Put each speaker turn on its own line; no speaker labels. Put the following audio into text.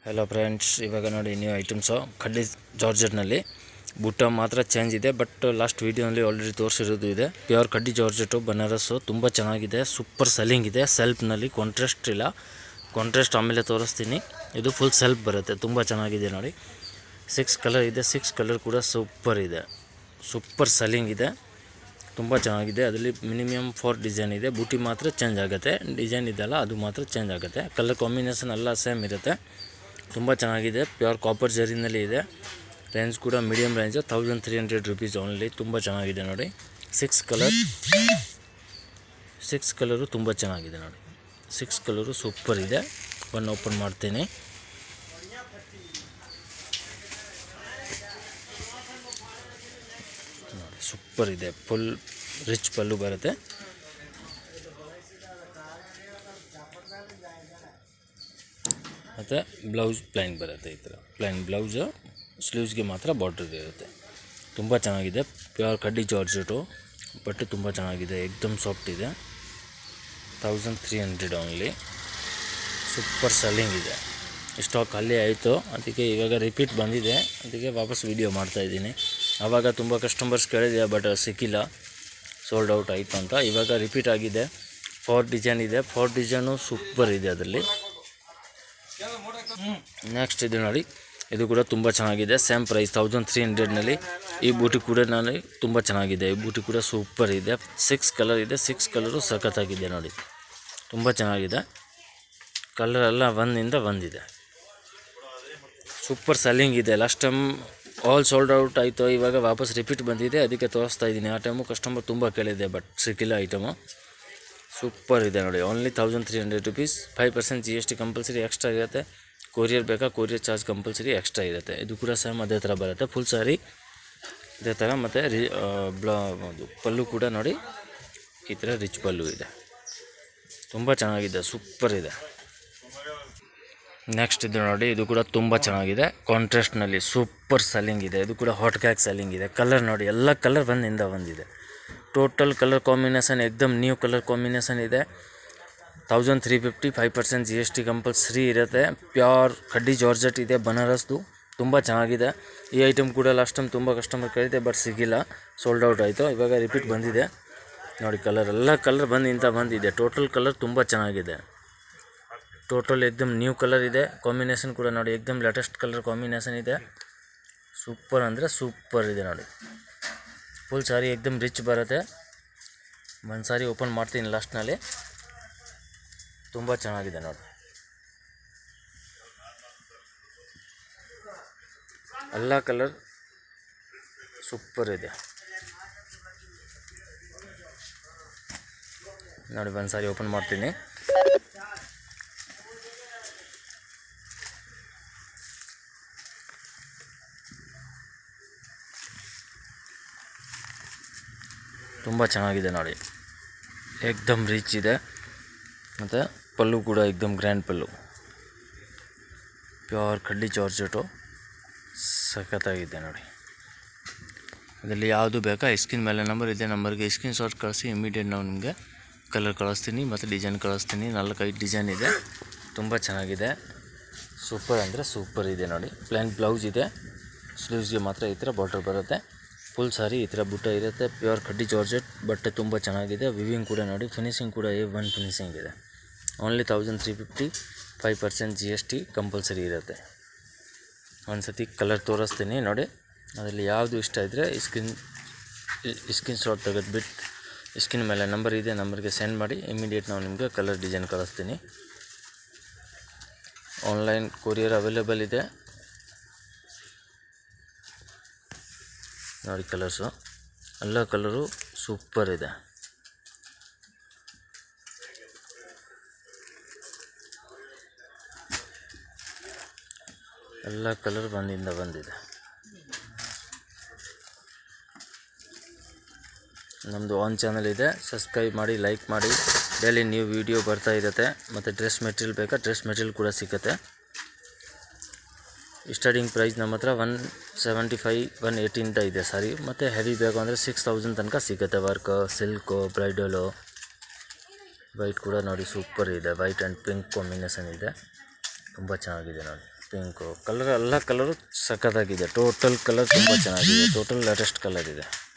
hello friends ಇವಾಗ ನೋಡಿ new items ಕಡ್ಡಿ ಜಾರ್ಜೆಟ್ನಲ್ಲಿ ಬುಟ್ಟ ಮಾತ್ರ ಚೇಂಜ್ ಇದೆ ಬಟ್ ಲಾಸ್ಟ್ ವೀಡಿಯೋನಲ್ಲಿ ಆಲ್ರೆಡಿ ತೋರಿಸಿರೋದು ಇದೆ ಪ್ಯೂರ್ ಕಡ್ಡಿ ಜಾರ್ಜೆಟು ಬನಾರಸ್ಸು ತುಂಬ ಚೆನ್ನಾಗಿದೆ ಸೂಪರ್ ಸೆಲ್ಲಿಂಗ್ ಇದೆ ಸೆಲ್ಫ್ನಲ್ಲಿ ಕಾಂಟ್ರಾಸ್ಟ್ ಇಲ್ಲ ಕಾಂಟ್ರಾಸ್ಟ್ ಆಮೇಲೆ ತೋರಿಸ್ತೀನಿ ಇದು ಫುಲ್ ಸೆಲ್ಫ್ ಬರುತ್ತೆ ತುಂಬ ಚೆನ್ನಾಗಿದೆ ನೋಡಿ ಸಿಕ್ಸ್ ಕಲರ್ ಇದೆ ಸಿಕ್ಸ್ ಕಲರ್ ಕೂಡ ಸೂಪರ್ ಇದೆ ಸೂಪರ್ ಸೆಲ್ಲಿಂಗ್ ಇದೆ ತುಂಬ ಚೆನ್ನಾಗಿದೆ ಅದರಲ್ಲಿ ಮಿನಿಮಮ್ ಫೋರ್ ಡಿಸೈನ್ ಇದೆ ಬೂಟಿ ಮಾತ್ರ ಚೇಂಜ್ ಆಗುತ್ತೆ ಡಿಸೈನ್ ಇದೆಲ್ಲ ಅದು ಮಾತ್ರ ಚೇಂಜ್ ಆಗುತ್ತೆ ಕಲರ್ ಕಾಂಬಿನೇಷನ್ ಎಲ್ಲ ಸೇಮ್ ಇರುತ್ತೆ ತುಂಬ ಚೆನ್ನಾಗಿದೆ ಪ್ಯೂರ್ ಕಾಪರ್ ಜರಿನಲ್ಲಿ ಇದೆ ರೇಂಜ್ ಕೂಡ medium range thousand three hundred rupees only ತುಂಬ ಚೆನ್ನಾಗಿದೆ ನೋಡಿ ಸಿಕ್ಸ್ ಕಲರ್ ಸಿಕ್ಸ್ ಕಲರು ತುಂಬ ಚೆನ್ನಾಗಿದೆ ನೋಡಿ ಸಿಕ್ಸ್ ಕಲರು ಸೂಪರ್ ಇದೆ ಒನ್ ಓಪನ್ ಮಾಡ್ತೀನಿ ನೋಡಿ ಸೂಪರ್ ಇದೆ ಫುಲ್ ರಿಚ್ ಪಲ್ಲು ಬರುತ್ತೆ ಮತ್ತು ಬ್ಲೌಸ್ ಪ್ಲೈನ್ ಬರುತ್ತೆ ಈ ಥರ ಪ್ಲೈನ್ ಬ್ಲೌಸು ಸ್ಲೀವ್ಸ್ಗೆ ಮಾತ್ರ ಬಾರ್ಡ್ರ್ ಇರುತ್ತೆ ತುಂಬ ಚೆನ್ನಾಗಿದೆ ಪ್ಯೂರ್ ಕಡ್ಡಿ ಜಾರ್ಜೆಟು ಬಟ್ಟೆ ತುಂಬ ಚೆನ್ನಾಗಿದೆ ಎಕ್ದಮ್ ಸಾಫ್ಟ್ ಇದೆ thousand three hundred only super selling ಇದೆ ಸ್ಟಾಕ್ ಖಾಲಿ ಆಯಿತು ಅದಕ್ಕೆ ಇವಾಗ ರಿಪೀಟ್ ಬಂದಿದೆ ಅದಕ್ಕೆ ವಾಪಸ್ ವೀಡಿಯೋ ಮಾಡ್ತಾಯಿದ್ದೀನಿ ಆವಾಗ ತುಂಬ ಕಸ್ಟಮರ್ಸ್ ಕೇಳಿದೆ ಬಟ್ ಸಿಕ್ಕಿಲ್ಲ ಸೋಲ್ಡ್ ಔಟ್ ಆಯಿತು ಅಂತ ಇವಾಗ ರಿಪೀಟ್ ಆಗಿದೆ ಫೋರ್ ಡಿಸೈನ್ ಇದೆ ಫೋರ್ ಡಿಸೈನು ಸೂಪರ್ ಇದೆ ಅದರಲ್ಲಿ ನೆಕ್ಸ್ಟ್ ಇದು ನೋಡಿ ಇದು ಕೂಡ ತುಂಬ ಚೆನ್ನಾಗಿದೆ ಸೇಮ್ ಪ್ರೈಸ್ ತೌಸಂಡ್ ತ್ರೀ ಹಂಡ್ರೆಡ್ನಲ್ಲಿ ಈ ಬೂಟಿ ಕೂಡ ನಾನು ತುಂಬ ಚೆನ್ನಾಗಿದೆ ಈ ಬೂಟಿ ಕೂಡ ಸೂಪರ್ ಇದೆ ಸಿಕ್ಸ್ ಕಲರ್ ಇದೆ ಸಿಕ್ಸ್ ಕಲರು ಸಖತ್ತಾಗಿದೆ ನೋಡಿ ತುಂಬ ಚೆನ್ನಾಗಿದೆ ಕಲರ್ ಎಲ್ಲ ಒಂದಿಂದ ಒಂದಿದೆ ಸೂಪರ್ ಸೆಲ್ಲಿಂಗ್ ಇದೆ last time all sold out ಆಯಿತು ಇವಾಗ ವಾಪಸ್ ರಿಪೀಟ್ ಬಂದಿದೆ ಅದಕ್ಕೆ ತೋರಿಸ್ತಾ ಇದ್ದೀನಿ ಆ ಟೈಮು ಕಸ್ಟಮರ್ ತುಂಬ ಕೇಳಿದೆ ಬಟ್ ಸಿಕ್ಕಿಲ್ಲ ಐಟಮು ಸೂಪರ್ ಇದೆ ನೋಡಿ only thousand three hundred rupees five percent G S T compulsory extra ಇರುತ್ತೆ ಕೊರಿಯರ್ ಬೇಕಾ ಕೊರಿಯರ್ ಚಾರ್ಜ್ ಕಂಪಲ್ಸರಿ ಎಕ್ಸ್ಟ್ರಾ ಇರುತ್ತೆ ಇದು ಕೂಡ ಸೇಮ್ ಅದೇ ಥರ ಬರುತ್ತೆ ಫುಲ್ ಸಾರಿ ಇದೇ ಥರ ಮತ್ತು ರಿ ಬ್ಲಾ ಅದು ಪಲ್ಲು ಕೂಡ ನೋಡಿ ಈ ಥರ ರಿಚ್ ಪಲ್ಲು ಇದೆ ತುಂಬ ಚೆನ್ನಾಗಿದೆ ಸೂಪರ್ ಇದೆ ನೆಕ್ಸ್ಟ್ ಇದು ನೋಡಿ ಇದು ಕೂಡ ತುಂಬ ಚೆನ್ನಾಗಿದೆ ಕಾಂಟ್ರಾಸ್ಟ್ನಲ್ಲಿ ಸೂಪರ್ ಸೆಲ್ಲಿಂಗ್ ಇದೆ ಇದು ಕೂಡ ಹಾಟ್ ಕ್ಯಾಕ್ ಸೆಲ್ಲಿಂಗ್ ಇದೆ ಕಲರ್ ನೋಡಿ ಎಲ್ಲ ಕಲರ್ ಒಂದಿಂದ ಒಂದಿದೆ ಟೋಟಲ್ ಕಲರ್ ಕಾಂಬಿನೇಷನ್ ಎಕ್ದಮ್ ನ್ಯೂ ಕಲರ್ ಕಾಂಬಿನೇಷನ್ ಇದೆ thousand three fifty five percent G S T compulsory ಇರುತ್ತೆ ಪ್ಯೂರ್ ಕಡ್ಡಿ ಜಾರ್ಜೆಟ್ ಇದೆ ಬನಾರಸ್ದು ತುಂಬ ಚೆನ್ನಾಗಿದೆ ಈ ಐಟಮ್ ಕೂಡ ಲಾಸ್ಟ್ ಟೈಮ್ ತುಂಬ ಕಸ್ಟಮರ್ ಕೇಳಿದೆ ಬಟ್ ಸಿಗಿಲ್ಲ ಸೋಲ್ಡ್ ಔಟ್ ಆಯಿತು ಇವಾಗ ರಿಪೀಟ್ ಬಂದಿದೆ ನೋಡಿ ಕಲರ್ ಎಲ್ಲ ಕಲರ್ ಬಂದು ಇಂಥ ಬಂದಿದೆ ಟೋಟಲ್ ಕಲರ್ ತುಂಬ ಚೆನ್ನಾಗಿದೆ ಟೋಟಲ್ ಎಕ್ದಮ್ ನ್ಯೂ ಕಲರ್ ಇದೆ ಕಾಂಬಿನೇಷನ್ ಕೂಡ ನೋಡಿ ಎಕ್ದಮ್ ಲೇಟೆಸ್ಟ್ ಕಲರ್ ಕಾಂಬಿನೇಷನ್ ಇದೆ ಸೂಪರ್ ಅಂದರೆ ಸೂಪರ್ ಇದೆ ನೋಡಿ ಫುಲ್ ಸಾರಿ ಎಕ್ದಮ್ ರಿಚ್ ಬರುತ್ತೆ ಒಂದು ಸಾರಿ ಓಪನ್ ಮಾಡ್ತೀನಿ ಲಾಸ್ಟ್ನಲ್ಲಿ ತುಂಬ ಚೆನ್ನಾಗಿದೆ ನೋಡಿ ಎಲ್ಲ ಕಲರ್ ಸೂಪರ್ ಇದೆ ನೋಡಿ ಒಂದು ಸಾರಿ ಓಪನ್ ಮಾಡ್ತೀನಿ ತುಂಬ ಚೆನ್ನಾಗಿದೆ ನೋಡಿ ಏಕ್ದಮ್ ರಿಚ್ ಇದೆ ಮತ್ತು ಪಲ್ಲು ಕೂಡ ಏಕ್ದಮ್ ಗ್ರ್ಯಾಂಡ್ ಪಲ್ಲು ಪ್ಯೂರ್ ಕಡ್ಡಿ ಜಾರ್ಜೆಟು ಸಖತ್ತಾಗಿದೆ ನೋಡಿ ಇದರಲ್ಲಿ ಯಾವುದು ಬೇಕಾ ಸ್ಕ್ರೀನ್ ಮೇಲೆ ನಂಬರ್ ಇದೆ ನಂಬರ್ಗೆ ಸ್ಕ್ರೀನ್ ಶಾಟ್ ಕಳಿಸಿ ಇಮಿಡಿಯೇಟ್ ನಾವು ನಿಮಗೆ ಕಲರ್ ಕಳಿಸ್ತೀನಿ ಮತ್ತು ಡಿಸೈನ್ ಕಳಿಸ್ತೀನಿ ನಾಲ್ಕೈದು ಡಿಸೈನ್ ಇದೆ ತುಂಬ ಚೆನ್ನಾಗಿದೆ ಸೂಪರ್ ಅಂದರೆ ಸೂಪರ್ ಇದೆ ನೋಡಿ ಪ್ಲೇನ್ ಬ್ಲೌಸ್ ಇದೆ ಸ್ಲೀವ್ಸ್ಗೆ ಮಾತ್ರ ಈ ಥರ ಬಾರ್ಡರ್ ಬರುತ್ತೆ ಫುಲ್ ಸಾರಿ ಈ ಥರ ಬುಟ್ಟ ಇರುತ್ತೆ ಪ್ಯೂರ್ ಕಡ್ಡಿ ಜಾರ್ಜೆಟ್ ಬಟ್ಟೆ ತುಂಬ ಚೆನ್ನಾಗಿದೆ ವಿವಿಂಗ್ ಕೂಡ ನೋಡಿ ಫಿನಿಶಿಂಗ್ ಕೂಡ ಎ ಒನ್ ಫಿನಿಶಿಂಗ್ ಇದೆ only thousand three fifty five percent G S T compulsory ಇರುತ್ತೆ ಒಂದು ಸತಿ ಕಲರ್ ತೋರಿಸ್ತೀನಿ ನೋಡಿ ಅದರಲ್ಲಿ ಯಾವುದು ಇಷ್ಟ ಇದ್ದರೆ ಸ್ಕ್ರೀನ್ ಸ್ಕ್ರೀನ್ ಶಾಟ್ ತೆಗೆದುಬಿಟ್ಟು ಸ್ಕ್ರೀನ್ ಮೇಲೆ ನಂಬರ್ ಇದೆ ನಂಬರ್ಗೆ ಸೆಂಡ್ ಮಾಡಿ ಇಮಿಡಿಯೇಟ್ ನಾವು ನಿಮಗೆ ಕಲರ್ ಡಿಸೈನ್ ಕಳಿಸ್ತೀನಿ ಆನ್ಲೈನ್ ಕೊರಿಯರ್ ಅವೈಲೇಬಲ್ ಇದೆ ನೋಡಿ ಕಲರ್ಸು ಎಲ್ಲ ಕಲರು ಸೂಪರ್ ಇದೆ ಎಲ್ಲ ಕಲರ್ ಬಂದಿಂದ ಬಂದಿದೆ ನಮ್ಮದು ಆನ್ ಚಾನಲ್ ಇದೆ ಸಬ್ಸ್ಕ್ರೈಬ್ ಮಾಡಿ ಲೈಕ್ ಮಾಡಿ ಡೈಲಿ ನ್ಯೂ ವೀಡಿಯೋ ಬರ್ತಾ ಇರುತ್ತೆ ಮತ್ತು ಡ್ರೆಸ್ ಮೆಟೀರಿಯಲ್ ಬೇಕಾ ಡ್ರೆಸ್ ಮೆಟೀರಿಯಲ್ ಕೂಡ ಸಿಗುತ್ತೆ ಸ್ಟಾರ್ಟಿಂಗ್ ಪ್ರೈಸ್ ನಮ್ಮ ಹತ್ರ ಒನ್ ಸೆವೆಂಟಿ ಫೈವ್ ಒನ್ ಏಯ್ಟಿಂದ ಇದೆ ಸಾರಿ ಮತ್ತು ಹೆವಿ ಬೇಕು ಅಂದರೆ ಸಿಕ್ಸ್ ತೌಸಂಡ್ ತನಕ ಸಿಗುತ್ತೆ ವರ್ಕ್ ಸಿಲ್ಕು ಬ್ರೈಡಲು ವೈಟ್ ಕೂಡ ನೋಡಿ ಸೂಪರ್ ಇದೆ ವೈಟ್ ಆ್ಯಂಡ್ ಪಿಂಕ್ ಕಾಂಬಿನೇಷನ್ ಇದೆ ತುಂಬ ಚೆನ್ನಾಗಿದೆ ನೋಡಿ ಪಿಂಕು ಕಲರ್ ಎಲ್ಲ ಕಲರು ಸಖತ್ತಾಗಿದೆ ಟೋಟಲ್ ಕಲರ್ ತುಂಬ ಚೆನ್ನಾಗಿದೆ ಟೋಟಲ್ ಲೇಟೆಸ್ಟ್ ಕಲರ್ ಇದೆ